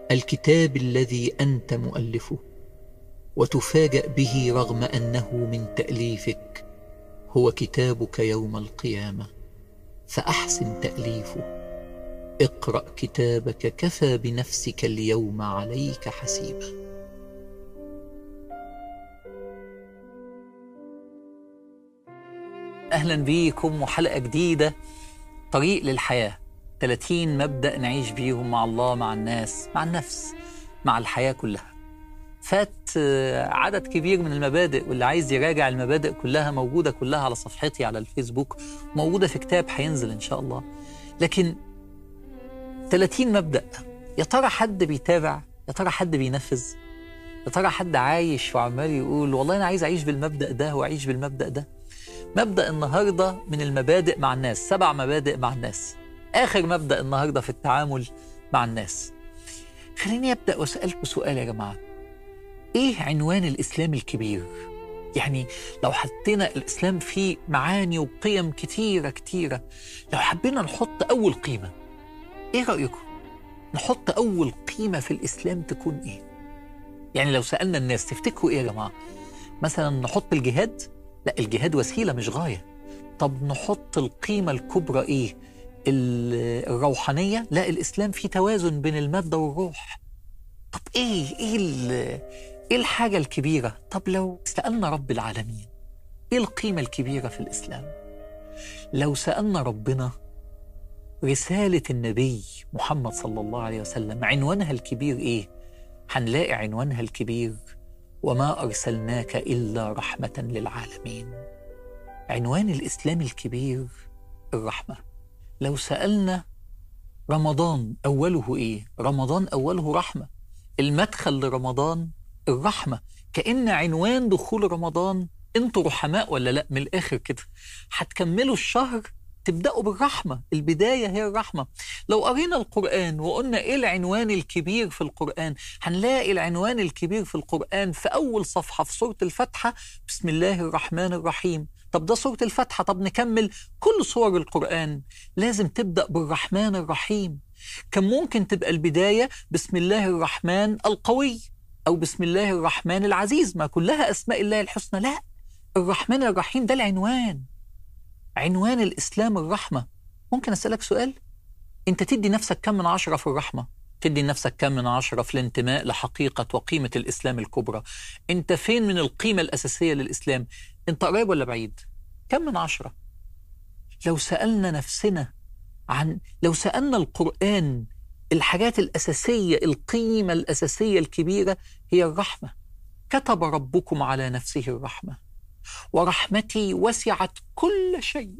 الكتاب الذي أنت مؤلفه وتفاجأ به رغم أنه من تأليفك هو كتابك يوم القيامة فأحسن تأليفه اقرأ كتابك كفى بنفسك اليوم عليك حسيبا أهلا بيكم وحلقة جديدة طريق للحياة 30 مبدأ نعيش بيهم مع الله مع الناس مع النفس مع الحياة كلها فات آه، عدد كبير من المبادئ واللي عايز يراجع المبادئ كلها موجودة كلها على صفحتي على الفيسبوك موجودة في كتاب هينزل إن شاء الله لكن 30 مبدأ يا ترى حد بيتابع يا ترى حد بينفذ يا ترى حد عايش وعمال يقول والله أنا عايز أعيش بالمبدأ ده وأعيش بالمبدأ ده مبدأ النهاردة من المبادئ مع الناس سبع مبادئ مع الناس آخر مبدأ النهاردة في التعامل مع الناس خليني أبدأ وأسألكم سؤال يا جماعة إيه عنوان الإسلام الكبير؟ يعني لو حطينا الإسلام فيه معاني وقيم كتيرة كتيرة لو حبينا نحط أول قيمة إيه رأيكم؟ نحط أول قيمة في الإسلام تكون إيه؟ يعني لو سألنا الناس تفتكروا إيه يا جماعة؟ مثلا نحط الجهاد؟ لا الجهاد وسيلة مش غاية طب نحط القيمة الكبرى إيه؟ ال- الروحانية؟ لا الإسلام فيه توازن بين المادة والروح طب إيه إيه ال- إيه الحاجة الكبيرة؟ طب لو سألنا رب العالمين إيه القيمة الكبيرة في الإسلام؟ لو سألنا ربنا رسالة النبي محمد صلى الله عليه وسلم عنوانها الكبير إيه؟ هنلاقي عنوانها الكبير وما أرسلناك إلا رحمة للعالمين عنوان الإسلام الكبير الرحمة لو سألنا رمضان أوله إيه؟ رمضان أوله رحمة المدخل لرمضان الرحمة كأن عنوان دخول رمضان انتوا رحماء ولا لا من الآخر كده هتكملوا الشهر تبدأوا بالرحمة البداية هي الرحمة لو قرينا القرآن وقلنا إيه العنوان الكبير في القرآن هنلاقي العنوان الكبير في القرآن في أول صفحة في سورة الفاتحة بسم الله الرحمن الرحيم طب ده سورة الفاتحة طب نكمل كل سور القرآن لازم تبدأ بالرحمن الرحيم كان ممكن تبقى البداية بسم الله الرحمن القوي أو بسم الله الرحمن العزيز ما كلها أسماء الله الحسنى لا الرحمن الرحيم ده العنوان عنوان الإسلام الرحمة ممكن أسألك سؤال أنت تدي نفسك كم من عشرة في الرحمة تدي نفسك كم من عشرة في الانتماء لحقيقة وقيمة الإسلام الكبرى أنت فين من القيمة الأساسية للإسلام أنت قريب ولا بعيد كم من عشرة لو سألنا نفسنا عن لو سألنا القرآن الحاجات الأساسية القيمة الأساسية الكبيرة هي الرحمة كتب ربكم على نفسه الرحمة ورحمتي وسعت كل شيء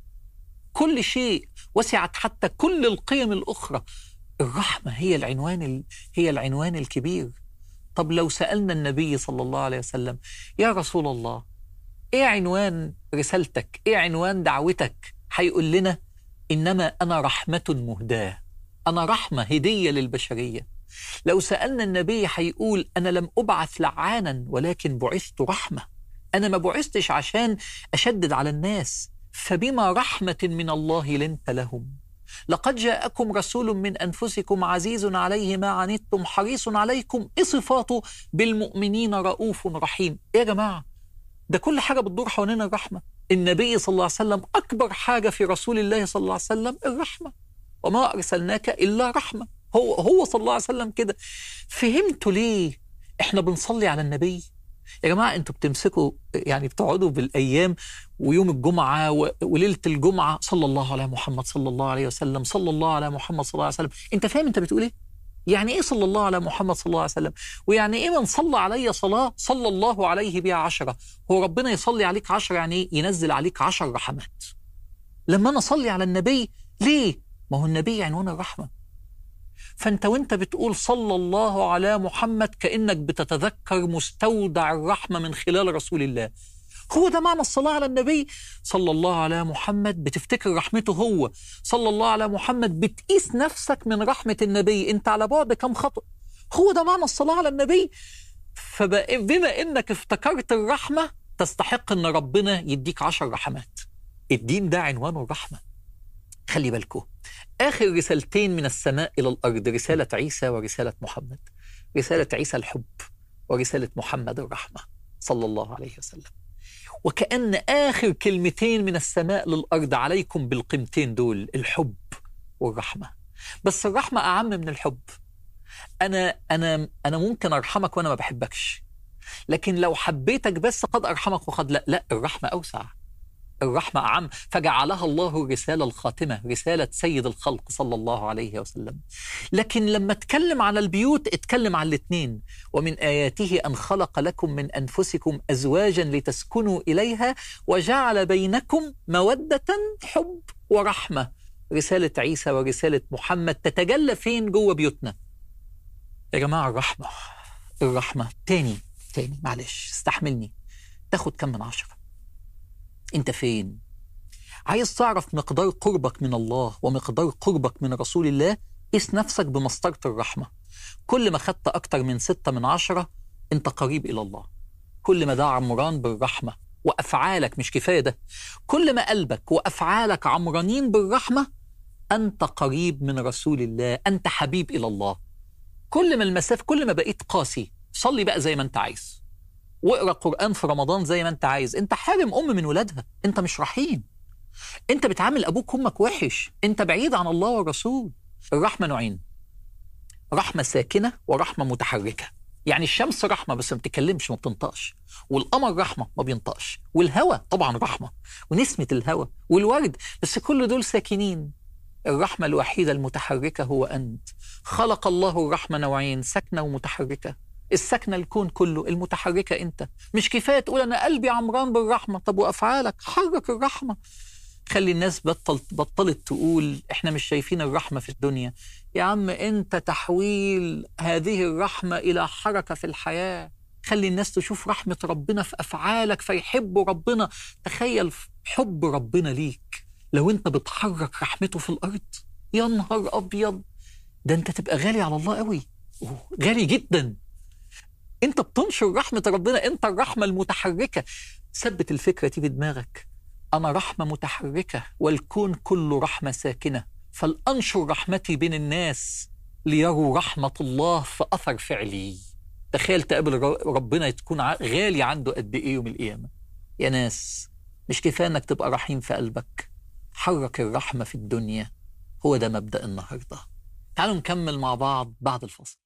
كل شيء وسعت حتى كل القيم الأخرى الرحمة هي العنوان ال... هي العنوان الكبير طب لو سألنا النبي صلى الله عليه وسلم يا رسول الله ايه عنوان رسالتك ايه عنوان دعوتك هيقول لنا انما انا رحمه مهداه انا رحمه هديه للبشريه لو سالنا النبي هيقول انا لم ابعث لعانا ولكن بعثت رحمه انا ما بعثتش عشان اشدد على الناس فبما رحمه من الله لنت لهم لقد جاءكم رسول من انفسكم عزيز عليه ما عنتم حريص عليكم ايه صفاته بالمؤمنين رؤوف رحيم ايه يا جماعه ده كل حاجة بتدور حوالين الرحمة النبي صلى الله عليه وسلم أكبر حاجة في رسول الله صلى الله عليه وسلم الرحمة وما أرسلناك إلا رحمة هو هو صلى الله عليه وسلم كده فهمتوا ليه إحنا بنصلي على النبي يا جماعة أنتوا بتمسكوا يعني بتقعدوا بالأيام ويوم الجمعة و- وليلة الجمعة صلى الله على محمد صلى الله عليه وسلم صلى الله على محمد صلى الله عليه وسلم أنت فاهم أنت بتقول إيه؟ يعني ايه صلى الله على محمد صلى الله عليه وسلم ويعني ايه من صلى علي صلاة صلى الله عليه بها عشرة هو ربنا يصلي عليك عشرة يعني ايه ينزل عليك عشر رحمات لما انا اصلي على النبي ليه ما هو النبي عنوان الرحمة فانت وانت بتقول صلى الله على محمد كأنك بتتذكر مستودع الرحمة من خلال رسول الله هو ده معنى الصلاة على النبي صلى الله على محمد بتفتكر رحمته هو صلى الله على محمد بتقيس نفسك من رحمة النبي انت على بعد كم خطوة هو ده معنى الصلاة على النبي فبما انك افتكرت الرحمة تستحق ان ربنا يديك عشر رحمات الدين ده عنوانه الرحمة خلي بالكم آخر رسالتين من السماء إلى الأرض رسالة عيسى ورسالة محمد رسالة عيسى الحب ورسالة محمد الرحمة صلى الله عليه وسلم وكأن آخر كلمتين من السماء للأرض عليكم بالقيمتين دول الحب والرحمة بس الرحمة أعم من الحب أنا أنا أنا ممكن أرحمك وأنا ما بحبكش لكن لو حبيتك بس قد أرحمك وقد لا لا الرحمة أوسع الرحمة أعم فجعلها الله الرسالة الخاتمة رسالة سيد الخلق صلى الله عليه وسلم لكن لما اتكلم عن البيوت اتكلم عن الاثنين ومن آياته أن خلق لكم من أنفسكم أزواجا لتسكنوا إليها وجعل بينكم مودة حب ورحمة رسالة عيسى ورسالة محمد تتجلى فين جوه بيوتنا يا جماعة الرحمة الرحمة تاني تاني معلش استحملني تاخد كم من عشرة انت فين عايز تعرف مقدار قربك من الله ومقدار قربك من رسول الله قيس نفسك بمسطرة الرحمة كل ما خدت أكتر من ستة من عشرة أنت قريب إلى الله كل ما ده عمران بالرحمة وأفعالك مش كفاية ده كل ما قلبك وأفعالك عمرانين بالرحمة أنت قريب من رسول الله أنت حبيب إلى الله كل ما المسافة كل ما بقيت قاسي صلي بقى زي ما أنت عايز واقرا قرآن في رمضان زي ما أنت عايز أنت حارم أم من ولادها أنت مش رحيم أنت بتعامل أبوك وأمك وحش أنت بعيد عن الله والرسول الرحمة نوعين رحمة ساكنة ورحمة متحركة يعني الشمس رحمة بس ما بتتكلمش ما بتنطقش والقمر رحمة ما بينطقش والهوى طبعا رحمة ونسمة الهوى والورد بس كل دول ساكنين الرحمة الوحيدة المتحركة هو أنت خلق الله الرحمة نوعين ساكنة ومتحركة الساكنة الكون كله المتحركة أنت مش كفاية تقول أنا قلبي عمران بالرحمة طب وأفعالك حرك الرحمة خلي الناس بطلت بطلت تقول احنا مش شايفين الرحمة في الدنيا يا عم انت تحويل هذه الرحمة إلى حركة في الحياة خلي الناس تشوف رحمة ربنا في أفعالك فيحبوا ربنا تخيل حب ربنا ليك لو انت بتحرك رحمته في الأرض يا نهار أبيض ده انت تبقى غالي على الله قوي غالي جدا انت بتنشر رحمة ربنا انت الرحمة المتحركة ثبت الفكرة دي في دماغك أنا رحمة متحركة والكون كله رحمة ساكنة فلأنشر رحمتي بين الناس ليروا رحمة الله في أثر فعلي تخيل تقابل ربنا تكون غالي عنده قد إيه يوم القيامة يا ناس مش كفاية إنك تبقى رحيم في قلبك حرك الرحمة في الدنيا هو ده مبدأ النهاردة تعالوا نكمل مع بعض بعد الفصل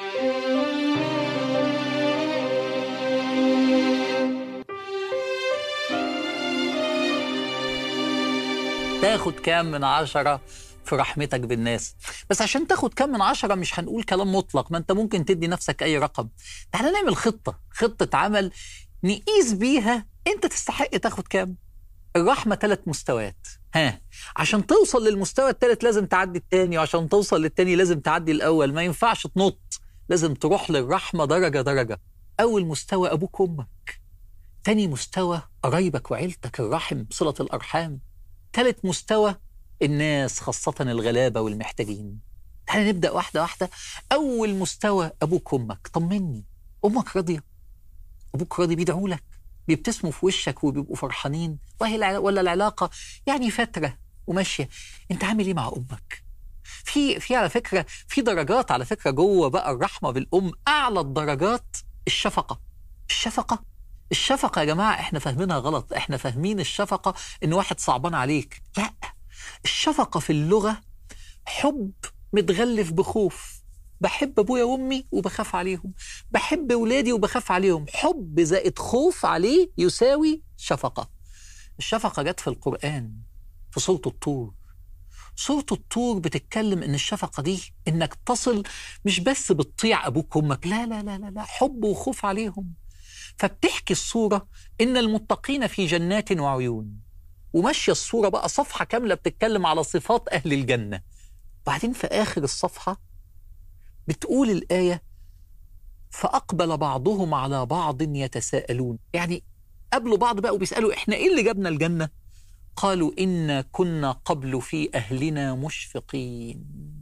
تاخد كام من عشرة في رحمتك بالناس بس عشان تاخد كام من عشرة مش هنقول كلام مطلق ما انت ممكن تدي نفسك اي رقم تعالى نعمل خطة خطة عمل نقيس بيها انت تستحق تاخد كام الرحمة ثلاث مستويات ها عشان توصل للمستوى الثالث لازم تعدي الثاني وعشان توصل للثاني لازم تعدي الأول ما ينفعش تنط لازم تروح للرحمة درجة درجة أول مستوى أبوك وأمك تاني مستوى قرايبك وعيلتك الرحم صلة الأرحام ثالث مستوى الناس خاصة الغلابة والمحتاجين تعالى نبدأ واحدة واحدة أول مستوى أبوك وأمك طمني أمك راضية أبوك راضي بيدعوا لك بيبتسموا في وشك وبيبقوا فرحانين وهي ولا العلاقة يعني فترة وماشية أنت عامل إيه مع أمك؟ في في على فكرة في درجات على فكرة جوه بقى الرحمة بالأم أعلى الدرجات الشفقة الشفقة الشفقة يا جماعة احنا فاهمينها غلط احنا فاهمين الشفقة ان واحد صعبان عليك لا الشفقة في اللغة حب متغلف بخوف بحب ابويا وامي وبخاف عليهم بحب ولادي وبخاف عليهم حب زائد خوف عليه يساوي شفقة الشفقة جت في القرآن في سورة الطور سورة الطور بتتكلم ان الشفقة دي انك تصل مش بس بتطيع ابوك وامك لا لا لا لا, لا حب وخوف عليهم فبتحكي الصورة إن المتقين في جنات وعيون وماشية الصورة بقى صفحة كاملة بتتكلم على صفات أهل الجنة بعدين في آخر الصفحة بتقول الآية فأقبل بعضهم على بعض يتساءلون يعني قابلوا بعض بقى وبيسألوا إحنا إيه اللي جابنا الجنة قالوا إنا كنا قبل في أهلنا مشفقين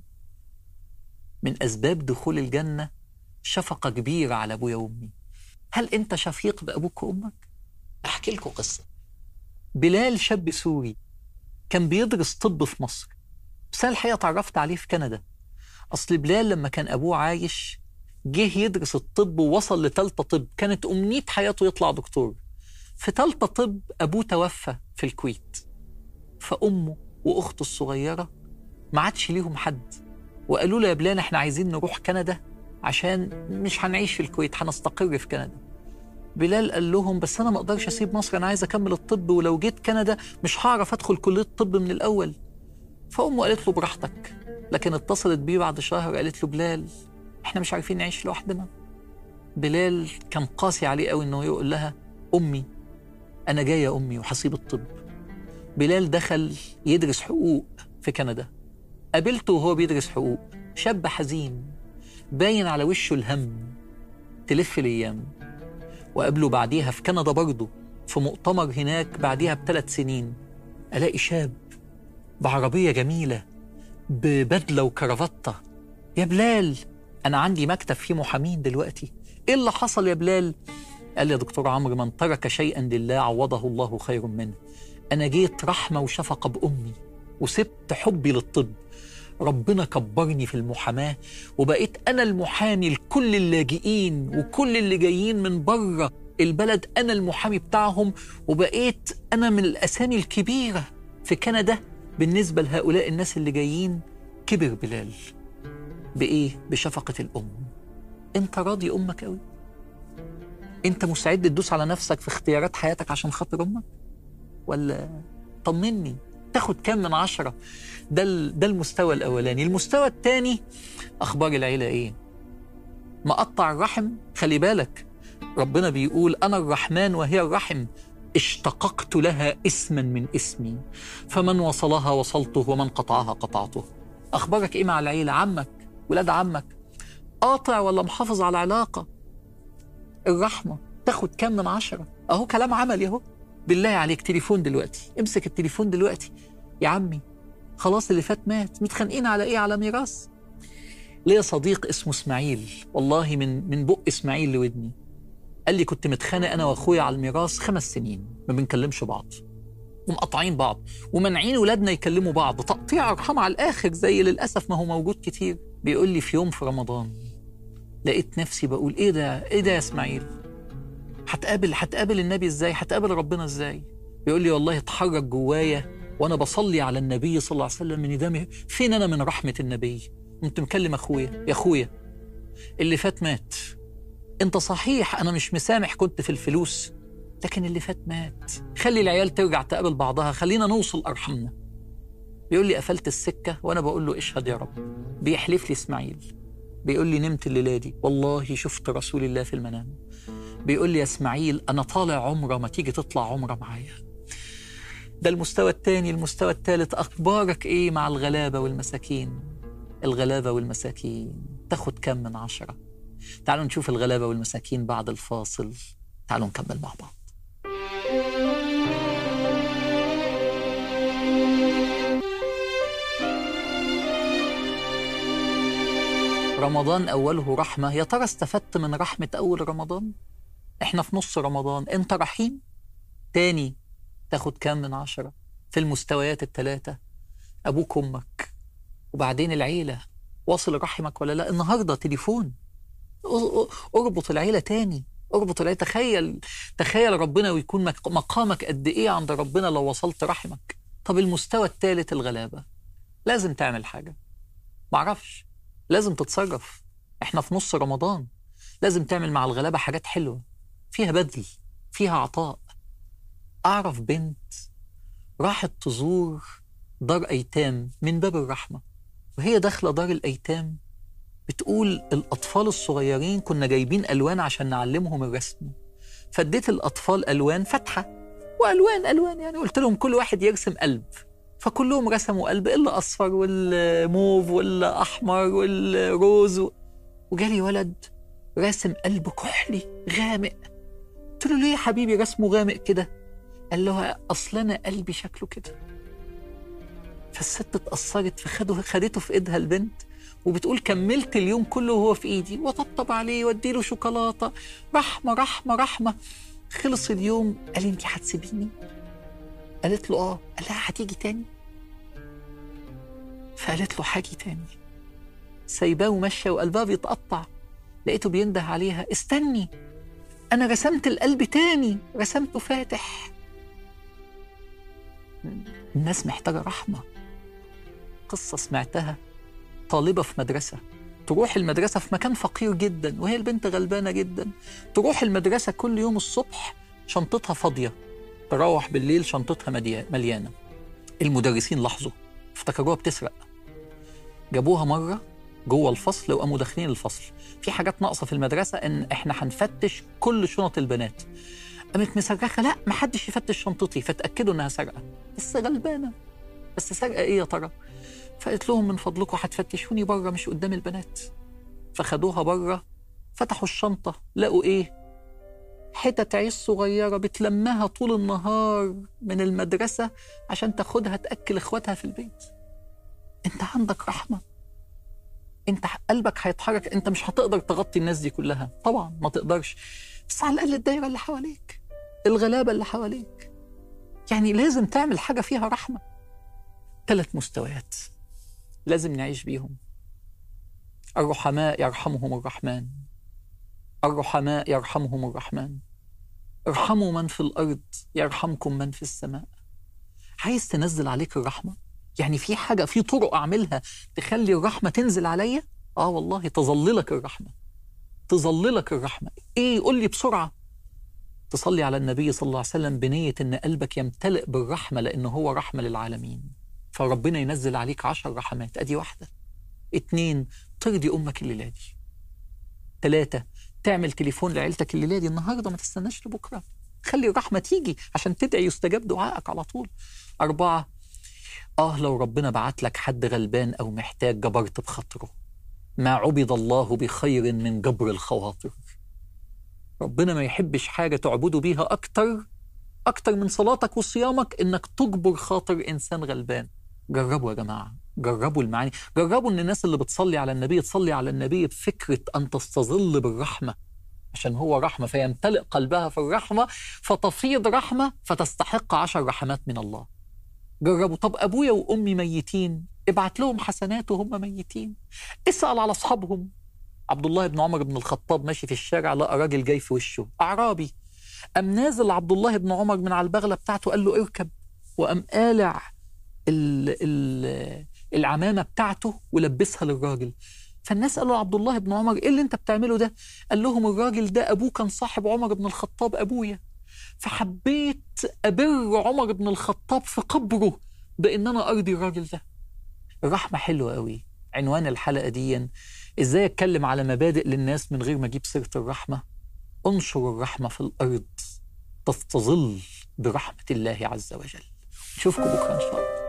من أسباب دخول الجنة شفقة كبيرة على أبويا وأمي هل أنت شفيق بأبوك وأمك؟ أحكي لكم قصة بلال شاب سوري كان بيدرس طب في مصر بس أنا الحقيقة اتعرفت عليه في كندا أصل بلال لما كان أبوه عايش جه يدرس الطب ووصل لتالتة طب كانت أمنية حياته يطلع دكتور في تالتة طب أبوه توفى في الكويت فأمه وأخته الصغيرة ما عادش ليهم حد وقالوا له يا بلال احنا عايزين نروح كندا عشان مش هنعيش في الكويت هنستقر في كندا بلال قال لهم بس انا ما اقدرش اسيب مصر انا عايز اكمل الطب ولو جيت كندا مش هعرف ادخل كليه الطب من الاول فامه قالت له براحتك لكن اتصلت بيه بعد شهر قالت له بلال احنا مش عارفين نعيش لوحدنا بلال كان قاسي عليه قوي انه يقول لها امي انا جاي يا امي وهسيب الطب بلال دخل يدرس حقوق في كندا قابلته وهو بيدرس حقوق شاب حزين باين على وشه الهم تلف الايام وقابله بعديها في كندا برضه في مؤتمر هناك بعديها بثلاث سنين الاقي شاب بعربيه جميله ببدله وكرافتة يا بلال انا عندي مكتب فيه محامين دلوقتي ايه اللي حصل يا بلال قال لي يا دكتور عمرو من ترك شيئا لله عوضه الله خير منه انا جيت رحمه وشفقه بامي وسبت حبي للطب ربنا كبرني في المحاماه وبقيت انا المحامي لكل اللاجئين وكل اللي جايين من بره البلد انا المحامي بتاعهم وبقيت انا من الاسامي الكبيره في كندا بالنسبه لهؤلاء الناس اللي جايين كبر بلال بايه بشفقه الام انت راضي امك قوي انت مستعد تدوس على نفسك في اختيارات حياتك عشان خاطر امك ولا طمني تاخد كام من عشرة ده, ده المستوى الأولاني المستوى الثاني أخبار العيلة إيه مقطع الرحم خلي بالك ربنا بيقول أنا الرحمن وهي الرحم اشتققت لها اسما من اسمي فمن وصلها وصلته ومن قطعها قطعته أخبارك إيه مع العيلة عمك ولاد عمك قاطع ولا محافظ على علاقة الرحمة تاخد كام من عشرة أهو كلام عملي أهو بالله عليك تليفون دلوقتي امسك التليفون دلوقتي يا عمي خلاص اللي فات مات متخانقين على ايه على ميراث ليا صديق اسمه اسماعيل والله من من بق اسماعيل لودني قال لي كنت متخانق انا واخويا على الميراث خمس سنين ما بنكلمش بعض ومقطعين بعض ومنعين ولادنا يكلموا بعض تقطيع ارحام على الاخر زي للاسف ما هو موجود كتير بيقول لي في يوم في رمضان لقيت نفسي بقول ايه ده ايه ده يا اسماعيل هتقابل هتقابل النبي ازاي هتقابل ربنا ازاي بيقول لي والله اتحرك جوايا وانا بصلي على النبي صلى الله عليه وسلم من دمي فين انا من رحمه النبي كنت مكلم اخويا يا اخويا اللي فات مات انت صحيح انا مش مسامح كنت في الفلوس لكن اللي فات مات خلي العيال ترجع تقابل بعضها خلينا نوصل ارحمنا بيقول لي قفلت السكه وانا بقول له اشهد يا رب بيحلف لي اسماعيل بيقول لي نمت الليله دي والله شفت رسول الله في المنام بيقول لي يا اسماعيل انا طالع عمره ما تيجي تطلع عمره معايا ده المستوى الثاني المستوى الثالث اخبارك ايه مع الغلابه والمساكين الغلابه والمساكين تاخد كم من عشره تعالوا نشوف الغلابه والمساكين بعد الفاصل تعالوا نكمل مع بعض رمضان أوله رحمة يا ترى استفدت من رحمة أول رمضان؟ إحنا في نص رمضان أنت رحيم؟ تاني تاخد كام من عشرة في المستويات الثلاثة أبوك أمك وبعدين العيلة واصل رحمك ولا لا النهاردة تليفون اربط العيلة تاني اربط العيلة تخيل تخيل ربنا ويكون مقامك قد إيه عند ربنا لو وصلت رحمك طب المستوى الثالث الغلابة لازم تعمل حاجة معرفش لازم تتصرف احنا في نص رمضان لازم تعمل مع الغلابة حاجات حلوة فيها بذل فيها عطاء أعرف بنت راحت تزور دار أيتام من باب الرحمة وهي داخلة دار الأيتام بتقول الأطفال الصغيرين كنا جايبين ألوان عشان نعلمهم الرسم فاديت الأطفال ألوان فاتحة وألوان ألوان يعني قلت لهم كل واحد يرسم قلب فكلهم رسموا قلب إلا أصفر والموف ولا أحمر والروز وجالي ولد راسم قلب كحلي غامق قلت له ليه يا حبيبي رسمه غامق كده قال له اصل انا قلبي شكله كده فالست اتأثرت فخده خدته في ايدها البنت وبتقول كملت اليوم كله وهو في ايدي وطبطب عليه وادي له شوكولاته رحمه رحمه رحمه خلص اليوم قال لي انت هتسيبيني قالت له اه قال لها هتيجي تاني فقالت له حاجي تاني سايباه وماشيه وقلبها بيتقطع لقيته بينده عليها استني انا رسمت القلب تاني رسمته فاتح الناس محتاجه رحمه قصه سمعتها طالبه في مدرسه تروح المدرسه في مكان فقير جدا وهي البنت غلبانه جدا تروح المدرسه كل يوم الصبح شنطتها فاضيه تروح بالليل شنطتها مليا- مليانه المدرسين لاحظوا افتكروها بتسرق جابوها مره جوه الفصل وقاموا داخلين الفصل في حاجات ناقصه في المدرسه ان احنا هنفتش كل شنط البنات قامت مصرخه لا ما حدش يفتش شنطتي فتاكدوا انها سرقه بس غلبانه بس سرقه ايه يا ترى فقالت لهم من فضلكم هتفتشوني بره مش قدام البنات فخدوها بره فتحوا الشنطه لقوا ايه حتت عيش صغيرة بتلمها طول النهار من المدرسة عشان تاخدها تأكل إخواتها في البيت أنت عندك رحمة أنت قلبك هيتحرك أنت مش هتقدر تغطي الناس دي كلها طبعا ما تقدرش بس على الأقل الدايرة اللي حواليك الغلابة اللي حواليك يعني لازم تعمل حاجة فيها رحمة ثلاث مستويات لازم نعيش بيهم الرحماء يرحمهم الرحمن الرحماء يرحمهم الرحمن ارحموا من في الأرض يرحمكم من في السماء عايز تنزل عليك الرحمة يعني في حاجة في طرق أعملها تخلي الرحمة تنزل عليا آه والله تظللك الرحمة تظللك الرحمة إيه قول لي بسرعة تصلي على النبي صلى الله عليه وسلم بنية إن قلبك يمتلئ بالرحمة لأنه هو رحمة للعالمين فربنا ينزل عليك عشر رحمات أدي واحدة اتنين ترضي أمك الليلة دي تلاتة تعمل تليفون لعيلتك الليلة دي النهاردة ما تستناش لبكرة خلي الرحمة تيجي عشان تدعي يستجاب دعائك على طول أربعة آه لو ربنا بعت لك حد غلبان أو محتاج جبرت بخاطره ما عبد الله بخير من جبر الخواطر ربنا ما يحبش حاجة تعبده بيها أكتر أكتر من صلاتك وصيامك إنك تجبر خاطر إنسان غلبان جربوا يا جماعة جربوا المعاني جربوا ان الناس اللي بتصلي على النبي تصلي على النبي بفكرة أن تستظل بالرحمة عشان هو رحمة فيمتلئ قلبها في الرحمة فتفيض رحمة فتستحق عشر رحمات من الله جربوا طب أبويا وأمي ميتين ابعت لهم حسنات وهم ميتين اسأل على أصحابهم عبد الله بن عمر بن الخطاب ماشي في الشارع لقى راجل جاي في وشه أعرابي قام نازل عبد الله بن عمر من على البغلة بتاعته قال له اركب وقام قالع ال ال العمامه بتاعته ولبسها للراجل فالناس قالوا لعبد الله بن عمر ايه اللي انت بتعمله ده قال لهم الراجل ده ابوه كان صاحب عمر بن الخطاب ابويا فحبيت ابر عمر بن الخطاب في قبره بان انا ارضي الراجل ده الرحمه حلوه قوي عنوان الحلقه دي ازاي اتكلم على مبادئ للناس من غير ما اجيب سيره الرحمه انشر الرحمه في الارض تستظل برحمه الله عز وجل نشوفكم بكره ان شاء الله